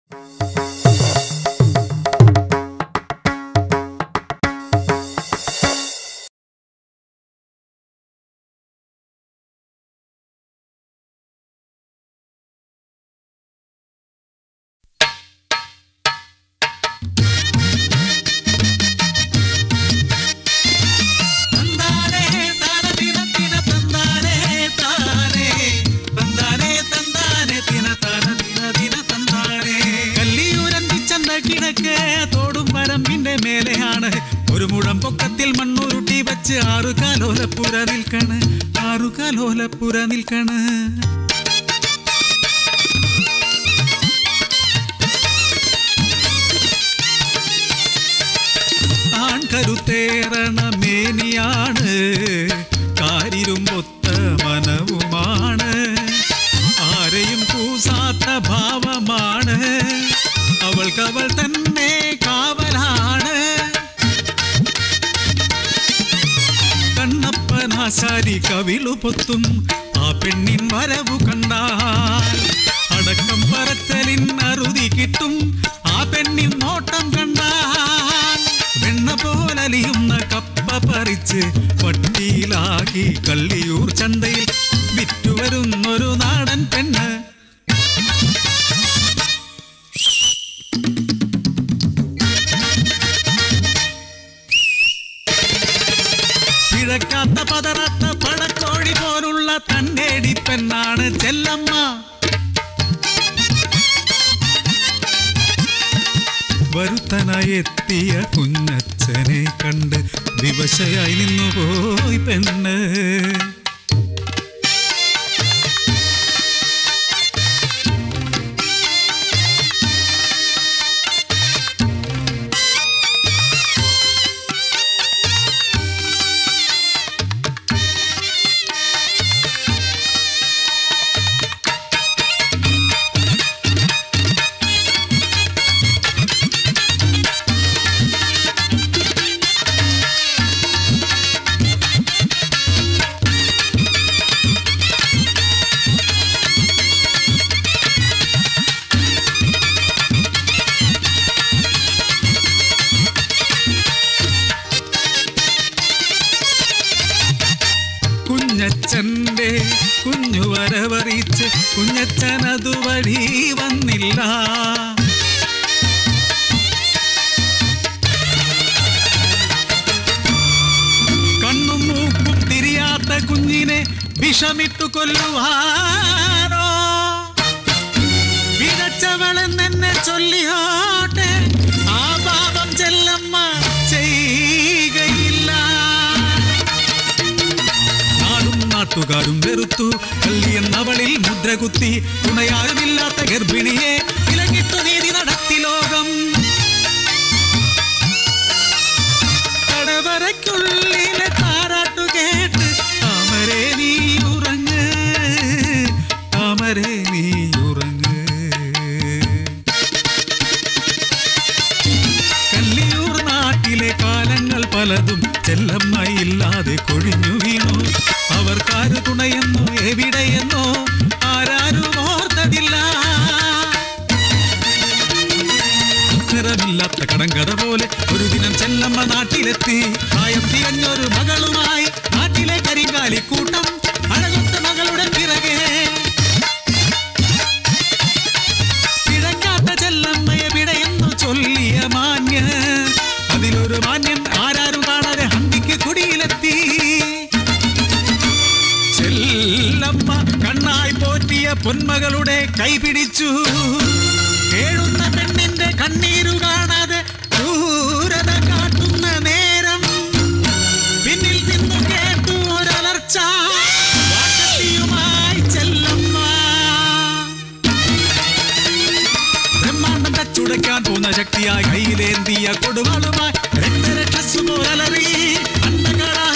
തന്താനേ താനതിന തിന തന്താനേ താനേ തന്താനേ തന്താനേ തിന താനതിന ദിന തന്താനേ കല്ലിയൂരന്തി ചന്ത കിഴക്ക് തോടും വരമ്പിന്റെ മേലെയാണ് ഒരു മുഴം പൊക്കത്തിൽ മണ്ണുരുട്ടി വെച്ച് ആറു കാലോലപ്പുര നിൽക്കണ് ആറു കാലോലപ്പുര നിൽക്കണ് ആൺകരുത്തേറണ മേനിയാണ് കാരിരുമ്പൊത്ത മനവുമാണ് ആരെയും കൂസാത്ത ഭാവമാണ് അവൾക്കവൾ തന്നെ കാവലാണ് കണ്ണപ്പനാശാരി കവിളു പൊത്തും ആ പെണ്ണിൻ വരവു കണ്ടാൽ അടക്കം പറച്ചലിൻ അറുതി കിട്ടും ആ പെണ്ണിൻ നോട്ടം കണ്ടാൽ വെണ്ണ പോലലിയുന്ന കപ്പ പറിച്ച് പട്ടിയിലാക്കി കള്ളിയൂർ ചന്തയിൽ വിറ്റുവരുന്നൊരു നാടൻ പെണ്ണ് പിഴക്കാത്ത പതറാത്ത പടക്കോഴി പോലുള്ള തന്നേടി പെണ്ണാണ് ചെല്ലമ്മ വരുത്തനായി എത്തിയ കുഞ്ഞച്ഛനെ കണ്ട് വിവശയായി നിന്നു പോയി പെണ്ണ് കുഞ്ഞച്ഛന്റെ കുഞ്ഞു വരവറിച്ച് കുഞ്ഞച്ഛൻ അതുവഴി വന്നില്ല കണ്ണും മൂക്കും തിരിയാത്ത കുഞ്ഞിനെ വിഷമിട്ടു കൊല്ലുവാനോ വിതച്ചവളെന്നെ ചൊല്ലിയോട്ടെ ആ പാപം ചെല്ലമ്മ ചെയ്യുകയില്ല നാടും നാട്ടുകാരും വെറുത്തു കല്ലി എന്നവളിൽ മുദ്ര കുത്തി തുണയാരുമില്ലാത്ത ഗർഭിണിയെ ഇലകിട്ടു നീതി നടത്തി ലോകം കടവരയ്ക്കുള്ളിലെ താരാട്ടു കേട്ട് താമരേ നീ ഉറങ്ങ് താമരേ നീ ഉറങ്ങ് കല്ലിയൂർ നാട്ടിലെ കാലങ്ങൾ പലതും ചെല്ലമ്മയില്ലാതെ കൊഴിഞ്ഞു വീണു അവർക്കാര് തുണയെന്നോ എവിടെയെന്നോ ആരാരും ഓർത്തതില്ല നിറമില്ലാത്ത കടങ്കഥ പോലെ ഒരു ദിനം ചെല്ലമ്മ നാട്ടിലെത്തി പ്രായം തികഞ്ഞൊരു മകളുമായി നാട്ടിലെ കരിങ്കാലിക്കൂട്ടം അഴകൊത്ത മകളുടെ പിറകെ പിഴങ്ങാത്ത ചെല്ലമ്മയെ വിടയെന്നു ചൊല്ലിയ മാന്യ അതിലൊരു മാന്യൻ ആരാരും കാണാതെ ഹന്തിക്ക് കുടിയിലെത്തി ചെല്ലമ്മ കണ്ണായി പോറ്റിയ പൊന്മകളുടെ കൈ പിടിച്ചു കേഴുന്ന പെണ്ണിന്റെ കണ്ണീരു കാണാതെ ക്രൂരത കാട്ടുന്ന നേരം പിന്നിൽ നിന്നു കേട്ടു ഒരലർച്ച വാക്കത്തിയുമായി ചെല്ലമ്മ ബ്രഹ്മാണ്ടം തച്ചുടയ്ക്കാൻ പോകുന്ന ശക്തിയായി കയ്യിലേന്തിയ കൊടുവാളുമായി രക്തരക്ഷസുപോലറി അണ്ടകളാ